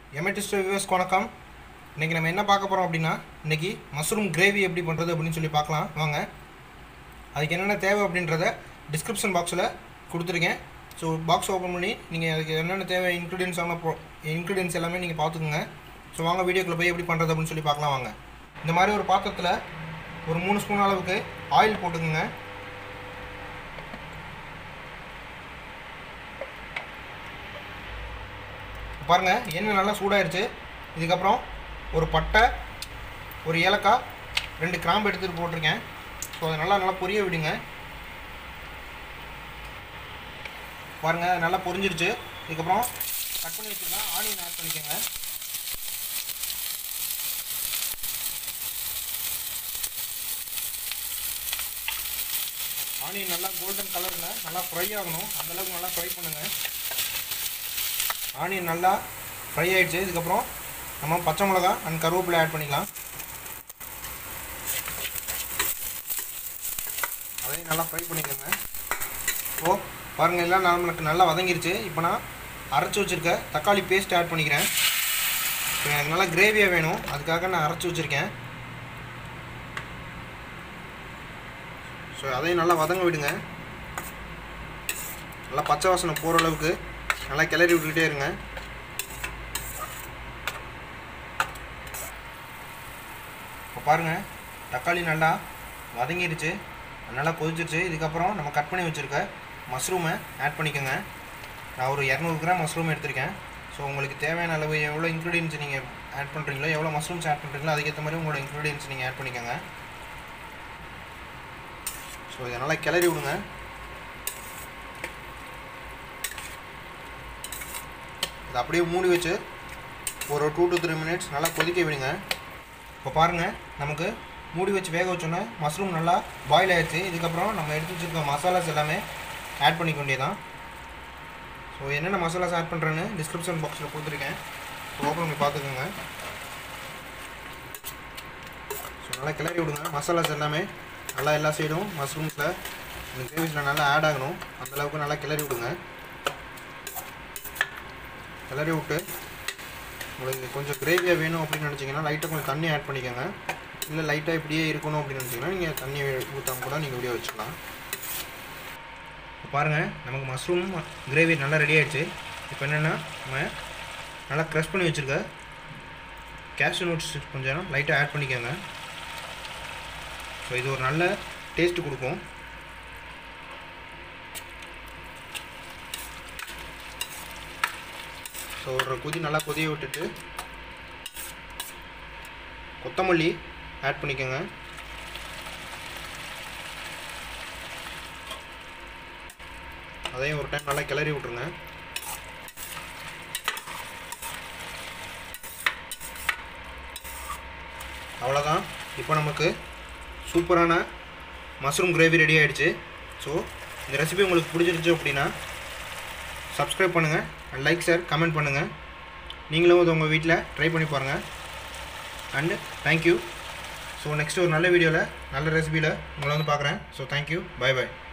எமெட்டிஸ்ட் வியூவர்ஸ்க்கு வணக்கம் இன்றைக்கி நம்ம என்ன பார்க்க போகிறோம் அப்படின்னா இன்றைக்கி மஷ்ரூம் கிரேவி எப்படி பண்ணுறது அப்படின்னு சொல்லி பார்க்கலாம் வாங்க அதுக்கு என்னென்ன தேவை அப்படின்றத டிஸ்கிரிப்ஷன் பாக்ஸில் கொடுத்துருக்கேன் ஸோ பாக்ஸ் ஓப்பன் பண்ணி நீங்கள் அதுக்கு என்னென்ன தேவை இன்க்ரீடியன்ஸ் ஆன ப்ரோ இன்க்ரீடியன்ஸ் எல்லாமே நீங்கள் பார்த்துக்குங்க ஸோ வாங்க வீடியோக்குள்ளே போய் எப்படி பண்ணுறது அப்படின்னு சொல்லி பார்க்கலாம் வாங்க இந்த மாதிரி ஒரு பாத்திரத்தில் ஒரு மூணு ஸ்பூன் அளவுக்கு ஆயில் போட்டுக்குங்க பாருங்கள் எண்ணெய் நல்லா சூடாயிருச்சு இதுக்கப்புறம் ஒரு பட்டை ஒரு ஏலக்காய் ரெண்டு கிராம்பு எடுத்துகிட்டு போட்டிருக்கேன் ஸோ அதை நல்லா நல்லா பொரிய விடுங்க பாருங்கள் அது நல்லா பொரிஞ்சிருச்சு இதுக்கப்புறம் கட் பண்ணி வச்சுருக்கேன் ஆனியன் ஆட் பண்ணிக்கோங்க ஆனியன் நல்லா கோல்டன் கலரில் நல்லா ஃப்ரை ஆகணும் அந்தளவுக்கு நல்லா ஃப்ரை பண்ணுங்கள் ஆனியன் நல்லா ஃப்ரை ஆகிடுச்சு இதுக்கப்புறம் நம்ம பச்சை மிளகா அண்ட் கருவேப்பிலை ஆட் பண்ணிக்கலாம் அதையும் நல்லா ஃப்ரை பண்ணிக்கோங்க ஓ பாருங்கள் எல்லாம் நம்மளுக்கு நல்லா வதங்கிருச்சு இப்போ நான் அரைச்சி வச்சுருக்க தக்காளி பேஸ்ட் ஆட் பண்ணிக்கிறேன் இப்போ எனக்கு நல்லா கிரேவியாக வேணும் அதுக்காக நான் அரைச்சி வச்சுருக்கேன் ஸோ அதையும் நல்லா வதங்க விடுங்க நல்லா பச்சை வாசனை போகிற அளவுக்கு நல்லா கிளறி விட்டுக்கிட்டே இருங்க இப்போ பாருங்கள் தக்காளி நல்லா வதங்கிடுச்சு நல்லா கொதிச்சிருச்சு இதுக்கப்புறம் நம்ம கட் பண்ணி வச்சுருக்க மஷ்ரூமை ஆட் பண்ணிக்கோங்க நான் ஒரு இரநூறு கிராம் மஷ்ரூம் எடுத்திருக்கேன் ஸோ உங்களுக்கு தேவையான அளவு எவ்வளோ இன்க்ரீடியன்ஸ் நீங்கள் ஆட் பண்ணுறீங்களோ எவ்வளோ மஷ்ரூம்ஸ் ஆட் பண்ணுறீங்களோ அதுக்கேற்ற மாதிரி உங்களோட இன்க்ரீடியன்ஸ் நீங்கள் ஆட் பண்ணிக்கோங்க ஸோ இதை நல்லா கிளறி விடுங்க இதை அப்படியே மூடி வச்சு ஒரு டூ டு த்ரீ மினிட்ஸ் நல்லா கொதிக்க விடுங்க இப்போ பாருங்கள் நமக்கு மூடி வச்சு வேக வச்சோன்னே மஷ்ரூம் நல்லா பாயில் ஆயிடுச்சு இதுக்கப்புறம் நம்ம எடுத்து வச்சுருக்க மசாலாஸ் எல்லாமே ஆட் பண்ணிக்க வேண்டியதான் ஸோ என்னென்ன மசாலாஸ் ஆட் பண்ணுறேன்னு டிஸ்கிரிப்ஷன் பாக்ஸில் கொடுத்துருக்கேன் ஸோ ஓப்பன் பண்ணி பார்த்துக்கோங்க ஸோ நல்லா கிளறி விடுங்க மசாலாஸ் எல்லாமே நல்லா எல்லா சைடும் மஷ்ரூம்ஸில் இந்த கிரேவிஸில் நல்லா ஆட் ஆகணும் அந்தளவுக்கு நல்லா கிளறி விடுங்க கிளறி விட்டு உங்களுக்கு கொஞ்சம் கிரேவியாக வேணும் அப்படின்னு நினச்சிங்கன்னா லைட்டாக கொஞ்சம் தண்ணி ஆட் பண்ணிக்கோங்க இல்லை லைட்டாக இப்படியே இருக்கணும் அப்படின்னு நினச்சிங்கன்னா நீங்கள் தண்ணி ஊற்றாம கூட நீங்கள் இப்படியே வச்சுக்கலாம் இப்போ பாருங்கள் நமக்கு மஷ்ரூம் கிரேவி நல்லா ரெடி ஆகிடுச்சு இப்போ என்னென்னா நம்ம நல்லா க்ரஷ் பண்ணி வச்சுருக்க கேஷ்யூ நோட்ஸ் கொஞ்சம் லைட்டாக ஆட் பண்ணிக்கோங்க ஸோ இது ஒரு நல்ல டேஸ்ட்டு கொடுக்கும் ஸோ ஒரு கொதி நல்லா கொதிய விட்டுட்டு கொத்தமல்லி ஆட் பண்ணிக்கோங்க அதையும் ஒரு டைம் நல்லா கிளறி விட்ருங்க அவ்வளோதான் இப்போ நமக்கு சூப்பரான மஷ்ரூம் கிரேவி ரெடி ஆகிடுச்சு ஸோ இந்த ரெசிபி உங்களுக்கு பிடிச்சிருச்சு அப்படின்னா சப்ஸ்கிரைப் பண்ணுங்கள் அண்ட் லைக் ஷேர் கமெண்ட் பண்ணுங்கள் நீங்களும் இது உங்கள் வீட்டில் ட்ரை பண்ணி பாருங்கள் அண்டு தேங்க்யூ ஸோ நெக்ஸ்ட் ஒரு நல்ல வீடியோவில் நல்ல ரெசிபியில் உங்களை வந்து பார்க்குறேன் ஸோ தேங்க்யூ பை பை